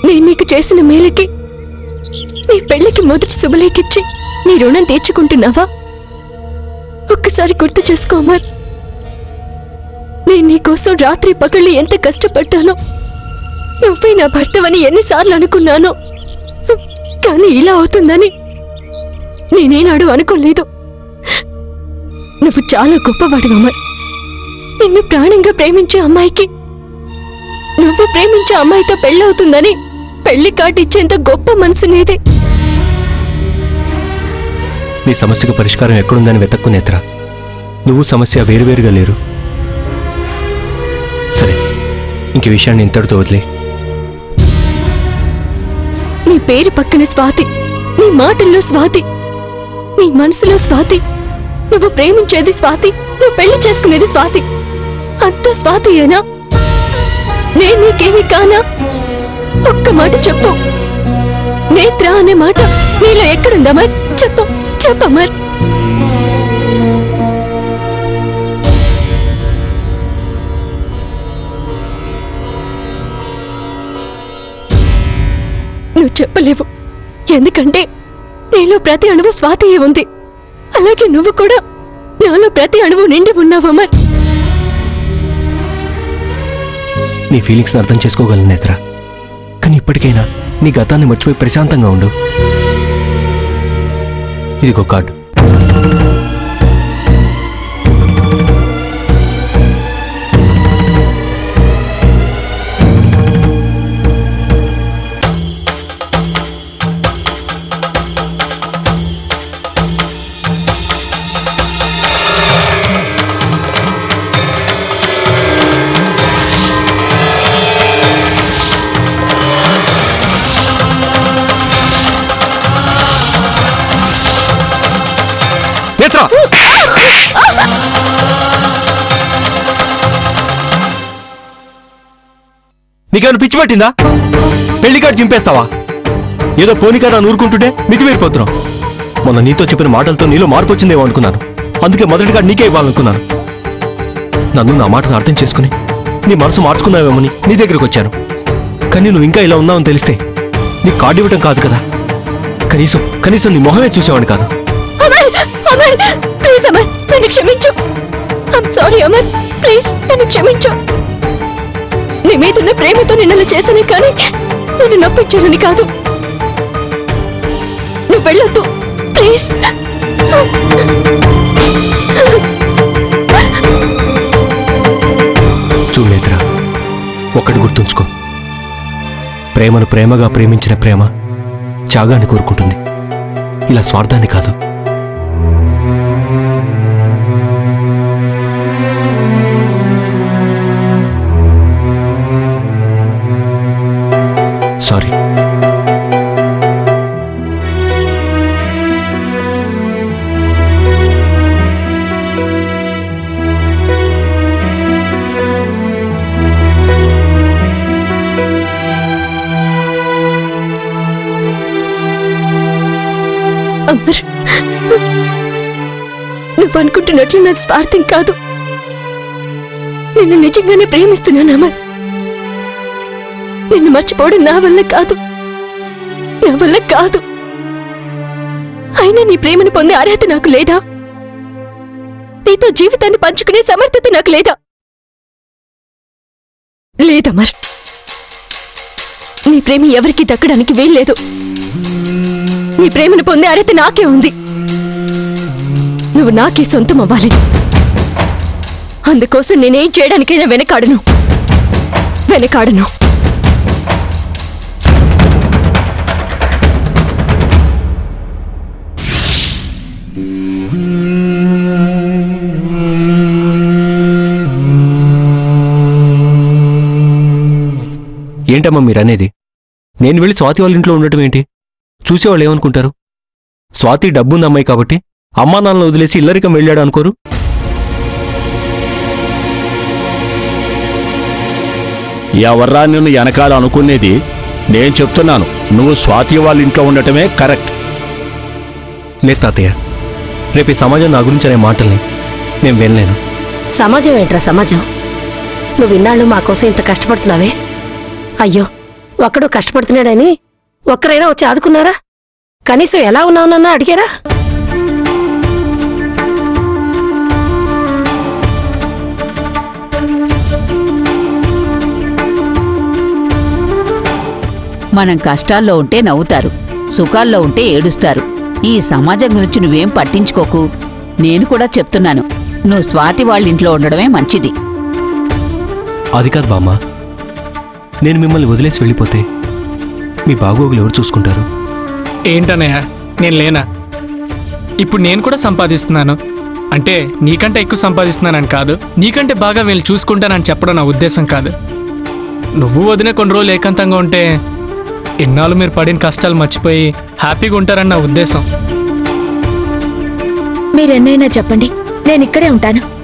నేను నీకు చేసిన మేలకి నీ పెళ్లికి మొదటి శుభలేఖిచ్చి నీ రుణం తీర్చుకుంటున్నావా ఒక్కసారి గుర్తు చేసుకో అమర్ నేను నీకోసం రాత్రి పగళ్ళు ఎంత కష్టపడ్డానో నువ్వే నా భర్తవని ఎన్నిసార్లు అనుకున్నానో కానీ ఇలా అవుతుందని నేనేనాడు అనుకోలేదు నువ్వు చాలా గొప్పవాడు అమర్ నిన్ను ప్రాణంగా ప్రేమించే అమ్మాయికి నువ్వు ప్రేమించే అమ్మాయితో పెళ్ళవుతుందని పెళ్లి కాటిచ్చేంత గొప్ప మనసు నీది నీ సమస్యకు పరిష్కారం ఎక్కడుందని వెతక్కు నేత్ర నువ్వు సమస్య వేరువేరుగా లేరు సరే ఇంక ఈ విషయాన్ని ఇంతటితో వదిలే నీ పేరు పక్కన స్వాతి నీ మాటల్లో స్వాతి నీ మనసులో స్వాతి నువ్వు ప్రేమించేది స్వాతి నువ్వు పెళ్లి చేసుకునేది స్వాతి అంత స్వాతి ఏనా నేను నీకేమి కానా ఒక్క మాట చెప్పు నేత్ర అనే మాట నీలో ఎక్కడుందమర్ చెప్పు చెప్పమర్ నువ్వు చెప్పలేవు ఎందుకంటే నీలో ప్రతి అణువు స్వాతియే ఉంది అలాగే నువ్వు కూడా నాలో ప్రతి అణువు నిండి ఉన్నావు అమర్ నీ ఫీలింగ్స్ని అర్థం చేసుకోగలను నేత్ర కానీ ఇప్పటికైనా నీ గతాన్ని మర్చిపోయి ప్రశాంతంగా ఉండు ఇదిగో కార్డు నేత్ర నీకేమైనా పిచ్చి పట్టిందా పెళ్లి కార్డు చింపేస్తావా ఏదో పోనీకా నన్ను ఊరుకుంటుంటే మితిమీరిపోతున్నావు మొన్న నీతో చెప్పిన మాటలతో నీలో మార్పు వచ్చిందేమో అనుకున్నాను అందుకే మొదటిగా నీకే ఇవ్వాలనుకున్నాను నన్ను నా మాటను అర్థం చేసుకుని నీ మనసు మార్చుకున్నావేమని నీ దగ్గరికి వచ్చాను కానీ నువ్వు ఇంకా ఇలా ఉన్నావని తెలిస్తే నీ కార్డు ఇవ్వటం కాదు కదా కనీసం కనీసం నీ మొహమే చూసేవాడిని కాదు అమర్ అమర్ ప్లీజ్ అమర్ నన్ను క్షమించు ఐమ్ సారీ అమర్ ప్లీజ్ నన్ను క్షమించు నీ మీదున్న ప్రేమతో నిన్నలు చేశాను కానీ నన్ను నొప్పించాలని కాదు నువ్వు వెళ్ళొద్దు ప్లీజ్ చూడలేదురా ఒక్కటి గుర్తుంచుకో ప్రేమను ప్రేమగా ప్రేమించిన ప్రేమ త్యాగాన్ని కోరుకుంటుంది ఇలా స్వార్థాన్ని కాదు సారీ అమర్ నువ్వు అనుకుంటున్నట్లు నాకు స్వార్థం కాదు నిన్ను నిజంగానే ప్రేమిస్తున్నాను అమర్ నిన్ను మర్చిపోవడం నా వల్ల కాదు నా వల్ల కాదు అయినా నీ ప్రేమను పొందే అర్హత నాకు లేదా నీతో జీవితాన్ని పంచుకునే సమర్థత నాకు లేదా లేదమర్ నీ ప్రేమ ఎవరికీ దక్కడానికి వీల్లేదు నీ ప్రేమను పొందే అర్హత నాకే ఉంది నువ్వు నాకే సొంతం అవ్వాలి అందుకోసం నేనేం చేయడానికైనా వెనకాడను వెనకాడను ఏంటమ్మా మీరు అనేది నేను వెళ్ళి స్వాతి వాళ్ళ ఇంట్లో ఉండటం ఏంటి చూసేవాళ్ళు ఏమనుకుంటారు స్వాతి డబ్బున్న అమ్మాయి కాబట్టి అమ్మా నాన్నలు వదిలేసి ఇల్లరికం వెళ్ళాడు అనుకోరు ఎవర్రా నిన్ను వెనకాల అనుకునేది నేను చెప్తున్నాను నువ్వు స్వాతి వాళ్ళ ఇంట్లో ఉండటమే కరెక్ట్ లేదు తాతయ్య రేపు ఈ సమాజం నా గురించి అనే మాటల్ని నేను వినలేను సమాజం ఏంట్రా సమాజం నువ్వు ఇన్నాళ్ళు మా కోసం ఇంత కష్టపడుతున్నావే అయ్యో ఒక్కడు కష్టపడుతున్నాడని ఒక్కరైనా వచ్చి ఆదుకున్నారా కనీసం ఎలా ఉన్నావునన్నా అడిగారా మనం కష్టాల్లో ఉంటే నవ్వుతారు సుఖాల్లో ఉంటే ఏడుస్తారు ఈ సమాజం గురించి నువ్వేం పట్టించుకోకు నేను కూడా చెప్తున్నాను నువ్వు స్వాతి వాళ్ళ ఇంట్లో ఉండడమే మంచిది అది కాదు బామ్మ నేను మిమ్మల్ని వదిలేసి వెళ్ళిపోతే మీ బాగోగులు ఎవరు చూసుకుంటారు ఏంటన్నయ్య నేను లేనా ఇప్పుడు నేను కూడా సంపాదిస్తున్నాను అంటే నీకంటే ఎక్కువ సంపాదిస్తున్నానని కాదు నీకంటే బాగా వీళ్ళు చూసుకుంటానని చెప్పడం నా ఉద్దేశం కాదు నువ్వు వదిన కొన్ని రోజులు ఏకాంతంగా ఉంటే ఇన్నాళ్ళు మీరు పడిన కష్టాలు మర్చిపోయి హ్యాపీగా ఉంటారని నా ఉద్దేశం మీరెన్నైనా చెప్పండి నేను ఇక్కడే ఉంటాను